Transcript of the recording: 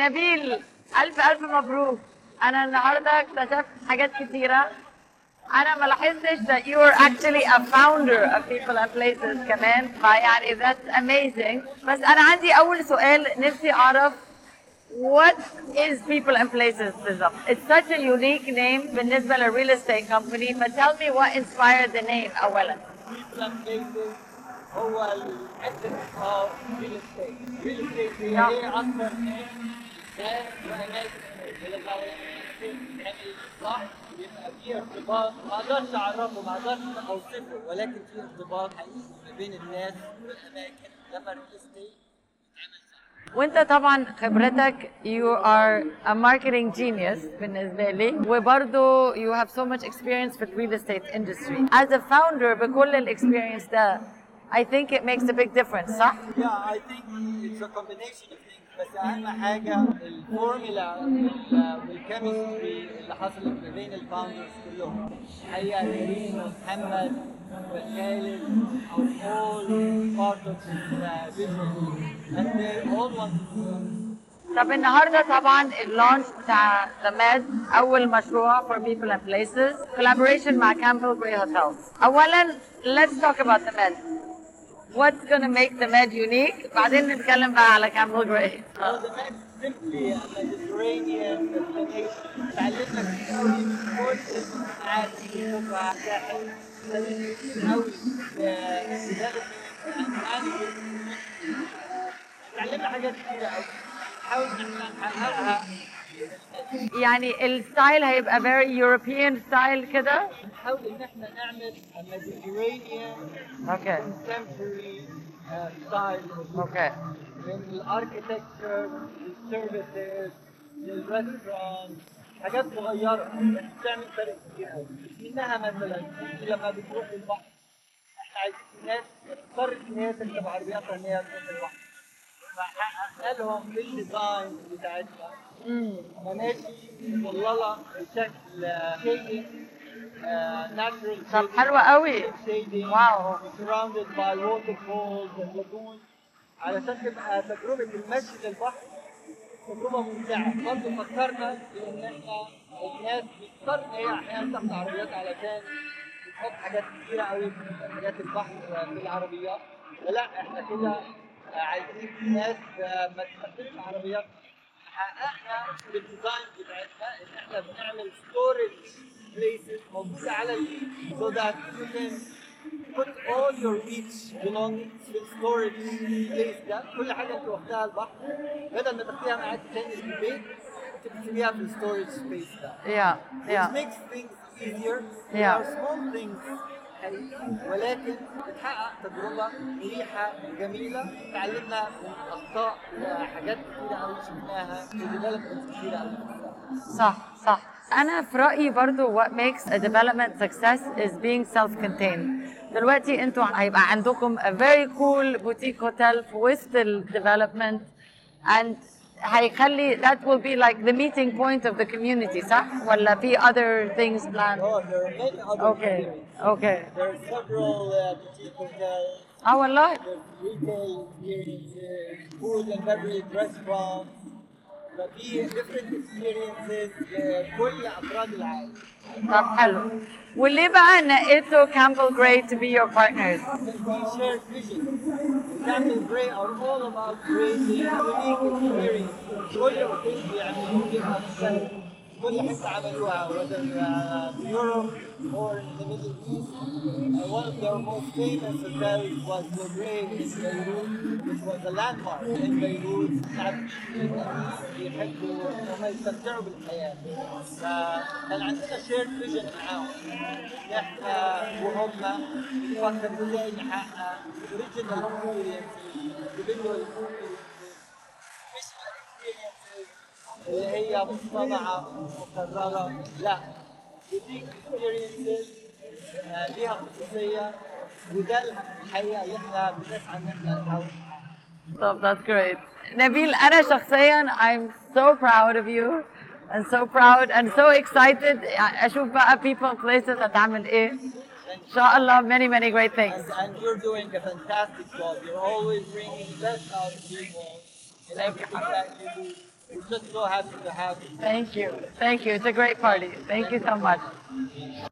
نبيل الف الف مبروك انا النهارده اكتشفت حاجات كتيره انا ما لاحظتش that you are actually a founder of people and places كمان فيعني that's amazing بس انا عندي اول سؤال نفسي اعرف what is people and places بالظبط it's such a unique name بالنسبه لل real estate company but tell me what inspired the name اولا Cleveland Places هو الاسم of real estate. real estate هي نعم. ايه اكتر من ناس واماكن لما يعني صح يبقى في ارتباط ما اقدرش اعرفه ما اقدرش اوصفه ولكن في ارتباط حقيقي ما بين الناس والاماكن لما الريل استيت يتعمل صح. وانت طبعا خبرتك you are a marketing genius بالنسبه لي وبرضه you have so much experience في real estate industry as a founder بكل الاكسبيرينس ده I think it makes a big difference صح؟ Yeah, I think it's a combination of things بس أهم حاجة الفورمولا والكيمستري اللي حصلت ما بين الفاوندرز كلهم الحقيقة كريم ومحمد وخالد are all part of this uh, vision and they all want to do طب النهارده طبعا اللانش بتاع The Med اول مشروع for people and places collaboration مع Campbell Gray Hotels اولا let's talk about The Med what's gonna make The Med unique بعدين نتكلم بقى على Campbell Gray Well, the Med simply a Mediterranean destination تعلمنا كتير قوي من كل المجتمعات اللي بنشوفها على الساحل تعلمنا كتير قوي في development تعلمنا حاجات كتيرة قوي نحاول ان احنا نحققها يعني الستايل هيبقى very European style كده نحاول ان احنا نعمل a Mediterranean اوكي contemporary uh, style اوكي من الاركتكتشر للسيرفيسز للريستورانت حاجات صغيره بس بتعمل فرق كتير قوي منها مثلا انت لما بتروح البحر احنا عايزين الناس تضطر ان هي تركب عربياتها ان هي تروح البحر فحققنا لهم بالديزاين بتاعتنا مناشي مظلله بشكل شيدنج ناتشرال طب حلوة قوي shading واو. surrounded by waterfalls and lagoons علشان تبقى تجربة المشي للبحر تجربة ممتعة برضه فكرنا بإن إحنا الناس بتضطر إن هي أحيانا تاخد عربيات علشان بتحط حاجات كتيرة قوي في حاجات البحر في العربيات فلا إحنا كده عايزين الناس ما تستخدمش عربيات حققنا بالديزاين بتاعتنا ان احنا بنعمل ستورج بليسز موجوده على البيت so that you can put all your beach belongings في الستورج بليس ده كل حاجه انت واخداها البحر بدل ما تاخديها معاك تاني في البيت انت بتسيبيها في الستورج سبيس ده yeah which yeah makes things easier Yeah. there are small things حقيقي ولكن بتحقق تجربة مريحة جميلة تعلمنا من أخطاء وحاجات كتيرة أوي شفناها وديفلوبمنت كتيرة أوي صح صح انا في رايي برضو what makes a development success is being self-contained دلوقتي انتوا هيبقى عندكم a very cool boutique hotel في وسط ال development and هيخلي that will be like the meeting point of the community صح ولا في other things planned Oh, there are many other okay experiences. okay There are several uh, boutique hotels, اه والله there's retail experiences, food and beverage restaurants. ففي different experiences لكل أفراد العائلة. طب حلو وليه بقى نقيتوا Campbell Gray to be your partners We share vision. Campbell Gray are all about creating unique experience. كل اوتيل بيعملوه بيبقى مختلف. كل حته عملوها whether uh, in Europe or in the Middle East. Uh, one of their most famous hotels was the Gray in Beirut, which was a landmark in Beirut. عارفين بيحبوا ان هم يستمتعوا بالحياه. فكان عندنا شير فيجن معاهم. احنا وهم بنفكر ازاي نحقق اوريجينال اكسبيرينسز individual مش experiences اللي هي مصطنعه مكرره لا بتيجي اكسبيرينسز ليها خصوصيه وده الحقيقه اللي احنا بنسعى ان احنا نحاول طب that's great نبيل أنا شخصيا I'm so proud of you and so proud and so excited أشوف بقى people places هتعمل إيه إن شاء الله many many great things And, and you're doing a fantastic job. You're always bringing the best out of people in everything that you do. Which just so happy to have you. Thank you. Thank you. It's a great party. Thank you so much.